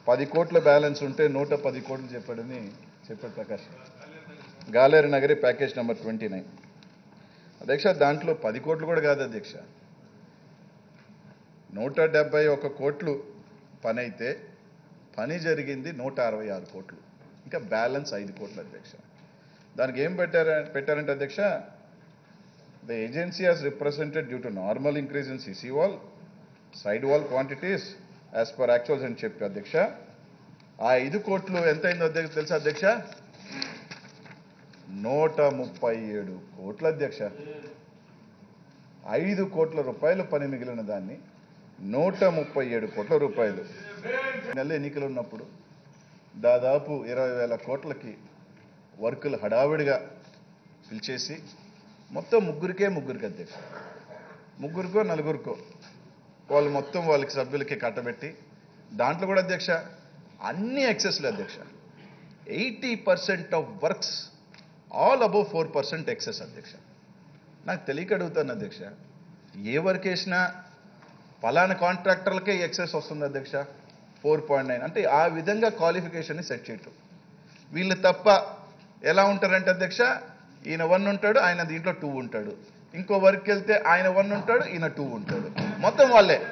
పది కోట్ల బ్యాలెన్స్ ఉంటే నూట పది కోట్లు చెప్పాడని చెప్పాడు Prakash Galeru Nagari package number twenty nine అధ్యక్ష దాంట్లో పది కోట్లు కూడా కాదు అధ్యక్ష నూట డెబ్బై ఒక కోట్లు పని అయితే పని జరిగింది నూట అరవై ఆరు కోట్లు ఇంకా బ్యాలెన్స్ ఐదు కోట్లు అధ్యక్ష దానికి ఏం పెట్టార పెట్టారంటే అధ్యక్ష the agency has represented due to normal increase in CC wall side wall quantities as per actuals అని చెప్పి అధ్యక్ష ఆ ఐదు కోట్లు ఎంత అయిందో అధ్యక్ష తెలుసా అధ్యక్ష నూట ముప్పై ఏడు కోట్ల అధ్యక్ష ఐదు కోట్ల రూపాయలు పని మిగిలిన దాన్ని నూట ముప్పై ఏడు కోట్ల రూపాయలు నెల ఎన్నికలు ఉన్నప్పుడు దాదాపు ఇరవై వేల కోట్లకి వర్కులు హడావిడిగా పిలిచేసి మొత్తం ముగ్గురికే ముగ్గురికి అధ్యక్ష ముగ్గురికో నలుగురికో వాళ్ళు మొత్తం వాళ్ళకి సభ్యులకి కట్టబెట్టి దాంట్లో కూడా అధ్యక్ష అన్ని ఎక్సెస్లు అధ్యక్ష eighty percent of works all above four percent excess అధ్యక్ష నాకు తెలియక అడుగుతాను అధ్యక్ష ఏ వర్క్ వేసినా ఫలానా కాంట్రాక్టర్లకే ఎక్సెస్ వస్తుంది అధ్యక్ష ఫోర్ పాయింట్ నైన్ అంటే ఆ విధంగా క్వాలిఫికేషన్ని సెట్ చేయటం వీళ్ళు తప్ప ఎలా ఉంటారంటే అధ్యక్ష ఈయన వన్ ఉంటాడు ఆయన దీంట్లో టూ ఉంటాడు ఇంకో వర్క్ వెళ్తే ఆయన వన్ ఉంటాడు ఈయన టూ ఉంటాడు మొత్తం వాళ్ళే